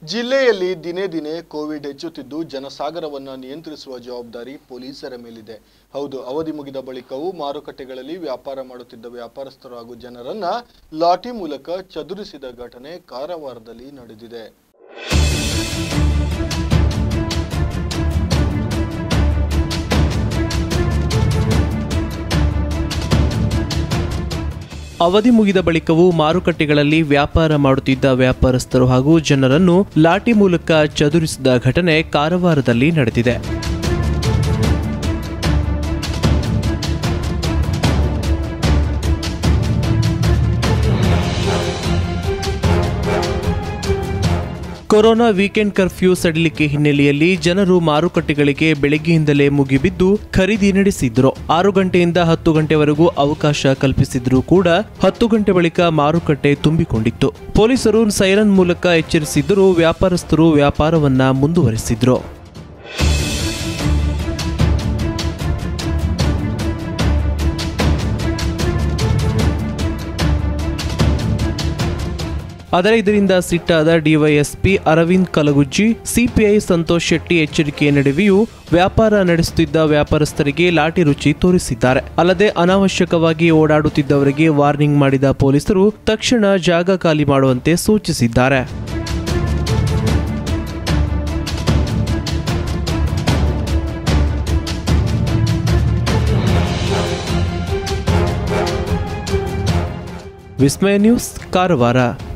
ಜಿಲ್ಲೆಯಲ್ಲಿ ದಿನೇ ದಿನೇ ಕೋವಿಡ್ ಹೆಚ್ಚುತ್ತಿದ್ದು ಜನಸಾಗರವನ್ನ ನಿಯಂತ್ರಿಸುವ ಜವಾಬ್ದಾರಿ ಪೊಲೀಸರ ಮೇಲಿದೆ ಹೌದು ಅವಧಿ ಮುಗಿದ ಬಳಿಕವೂ ಮಾರುಕಟ್ಟೆಗಳಲ್ಲಿ ವ್ಯಾಪಾರ ಮಾಡುತ್ತಿದ್ದ ವ್ಯಾಪಾರಸ್ಥರು ಹಾಗೂ ಜನರನ್ನ ಲಾಠಿ ಮೂಲಕ ಚದುರಿಸಿದ ಘಟನೆ ಕಾರವಾರದಲ್ಲಿ ನಡೆದಿದೆ ಅವಧಿ ಮುಗಿದ ಬಳಿಕವೂ ಮಾರುಕಟ್ಟೆಗಳಲ್ಲಿ ವ್ಯಾಪಾರ ಮಾಡುತ್ತಿದ್ದ ವ್ಯಾಪಾರಸ್ಥರು ಹಾಗೂ ಜನರನ್ನು ಲಾಠಿ ಮೂಲಕ ಚದುರಿಸಿದ ಘಟನೆ ಕಾರವಾರದಲ್ಲಿ ನಡೆದಿದೆ ಕೊರೋನಾ ವೀಕೆಂಡ್ ಕರ್ಫ್ಯೂ ಸಡಿಲಿಕೆ ಹಿನ್ನೆಲೆಯಲ್ಲಿ ಜನರು ಮಾರುಕಟ್ಟೆಗಳಿಗೆ ಬೆಳಗ್ಗೆಯಿಂದಲೇ ಮುಗಿಬಿದ್ದು ಖರೀದಿ ನಡೆಸಿದ್ರು ಆರು ಗಂಟೆಯಿಂದ ಹತ್ತು ಗಂಟೆವರೆಗೂ ಅವಕಾಶ ಕಲ್ಪಿಸಿದ್ರೂ ಕೂಡ ಹತ್ತು ಗಂಟೆ ಬಳಿಕ ಮಾರುಕಟ್ಟೆ ತುಂಬಿಕೊಂಡಿತ್ತು ಪೊಲೀಸರು ಸೈರನ್ ಮೂಲಕ ಎಚ್ಚರಿಸಿದ್ದರೂ ವ್ಯಾಪಾರಸ್ಥರು ವ್ಯಾಪಾರವನ್ನ ಮುಂದುವರೆಸಿದ್ರು ಆದರೆ ಇದರಿಂದ ಸಿಟ್ಟಾದ ಡಿವೈಎಸ್ಪಿ ಅರವಿಂದ್ ಕಲಗುಜ್ಜಿ ಸಿಪಿಐ ಸಂತೋಷ್ ಶೆಟ್ಟಿ ಎಚ್ಚರಿಕೆಯ ನಡುವೆಯೂ ವ್ಯಾಪಾರ ನಡೆಸುತ್ತಿದ್ದ ವ್ಯಾಪಾರಸ್ಥರಿಗೆ ಲಾಠಿ ರುಚಿ ತೋರಿಸಿದ್ದಾರೆ ಅಲ್ಲದೆ ಅನಾವಶ್ಯಕವಾಗಿ ಓಡಾಡುತ್ತಿದ್ದವರಿಗೆ ವಾರ್ನಿಂಗ್ ಮಾಡಿದ ಪೊಲೀಸರು ತಕ್ಷಣ ಜಾಗ ಖಾಲಿ ಮಾಡುವಂತೆ ಸೂಚಿಸಿದ್ದಾರೆ ವಿಸ್ಮಯ ನ್ಯೂಸ್ ಕಾರವಾರ